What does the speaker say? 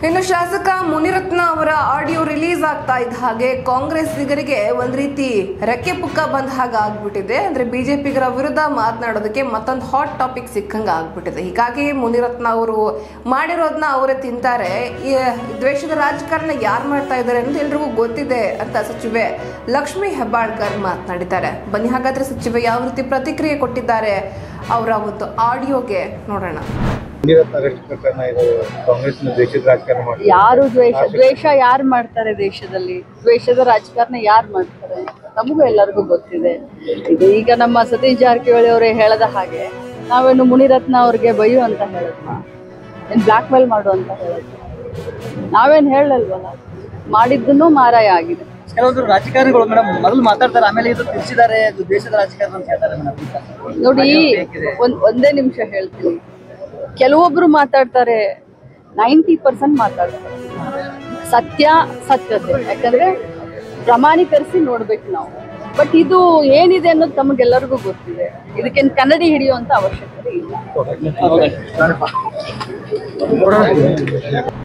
ಇನ್ನು ಶಾಸಕ ಮುನಿರತ್ನ ಅವರ ಆಡಿಯೋ ರಿಲೀಸ್ ಆಗ್ತಾ ಇದ್ದ ಹಾಗೆ ಕಾಂಗ್ರೆಸ್ಸಿಗರಿಗೆ ಒಂದ್ ರೀತಿ ರೆಕ್ಕೆ ಪುಕ್ಕ ಬಂದ ಹಾಗೆ ಆಗ್ಬಿಟ್ಟಿದೆ ಅಂದ್ರೆ ಬಿಜೆಪಿಗರ ವಿರುದ್ಧ ಮಾತನಾಡೋದಕ್ಕೆ ಮತ್ತೊಂದು ಹಾಟ್ ಟಾಪಿಕ್ ಸಿಕ್ಕಂಗ ಆಗ್ಬಿಟ್ಟಿದೆ ಹೀಗಾಗಿ ಮುನಿರತ್ನ ಅವರು ಮಾಡಿರೋದನ್ನ ಅವರೇ ತಿಂತಾರೆ ಈ ದ್ವೇಷದ ರಾಜಕಾರಣ ಯಾರು ಮಾಡ್ತಾ ಇದ್ದಾರೆ ಅಂತ ಎಲ್ರಿಗೂ ಗೊತ್ತಿದೆ ಅಂತ ಸಚಿವೆ ಲಕ್ಷ್ಮಿ ಹೆಬ್ಬಾಳ್ಕರ್ ಮಾತನಾಡಿದ್ದಾರೆ ಬನ್ನಿ ಹಾಗಾದ್ರೆ ಸಚಿವೆ ಯಾವ ರೀತಿ ಪ್ರತಿಕ್ರಿಯೆ ಕೊಟ್ಟಿದ್ದಾರೆ ಅವರ ಒಂದು ಆಡಿಯೋಗೆ ನೋಡೋಣ ಮುನಿರತ್ನ ಅರೆಸ್ಟ್ ಪ್ರಕರಣ ಇದು ಕಾಂಗ್ರೆಸ್ನ ದೇಶದ ರಾಜಕಾರಣ ಮಾಡ್ತಾರೆ ಯಾರು ದ್ವೇಷ ದ್ವೇಷ ಯಾರು ಮಾಡ್ತಾರೆ ದೇಶದಲ್ಲಿ ದ್ವೇಷದ ರಾಜಕಾರಣ ಯಾರು ಮಾಡ್ತಾರೆ ನಮಗೂ ಎಲ್ಲರಿಗೂ ಗೊತ್ತಿದೆ ಇದು ಈಗ ನಮ್ಮ ಸತೀಶ್ ಜಾರಕಿಹೊಳಿ ಅವರೇ ಹೇಳದ ಹಾಗೆ ನಾವೇನು ಮುನಿರತ್ನ ಅವ್ರಿಗೆ ಬೈಯು ಅಂತ ಹೇಳಿದ್ಮ ಏನ್ ಬ್ಲಾಕ್ ಮೇಲ್ ಮಾಡು ಅಂತ ಹೇಳಿದ್ಮ ನಾವೇನ್ ಹೇಳಲ್ವಲ್ಲ ಮಾಡಿದ್ದನ್ನು ಮಾರಾಯ ಆಗಿದೆ ಕೆಲವೊಂದು ರಾಜಕಾರಣಿಗಳು ಮೇಡಮ್ ಮೊದಲು ಮಾತಾಡ್ತಾರೆ ಆಮೇಲೆ ಇದು ತಿರ್ಸಿದ್ದಾರೆ ಇದು ದೇಶದ ರಾಜಕಾರಣ ಅಂತ ಹೇಳ್ತಾರೆ ಮೇಡಮ್ ನೋಡಿ ಒಂದ್ ಒಂದೇ ನಿಮಿಷ ಹೇಳ್ತೀನಿ ಕೆಲವೊಬ್ರು ಮಾತಾಡ್ತಾರೆ ನೈಂಟಿ ಪರ್ಸೆಂಟ್ ಮಾತಾಡ್ತಾರೆ ಸತ್ಯ ಸತ್ಯತೆ ಯಾಕಂದ್ರೆ ಪ್ರಮಾಣೀಕರಿಸಿ ನೋಡ್ಬೇಕು ನಾವು ಬಟ್ ಇದು ಏನಿದೆ ಅನ್ನೋದು ತಮಗೆಲ್ಲರಿಗೂ ಗೊತ್ತಿದೆ ಇದಕ್ಕೇನು ಕನ್ನಡಿ ಹಿಡಿಯುವಂತ ಅವಶ್ಯಕತೆ ಇಲ್ಲ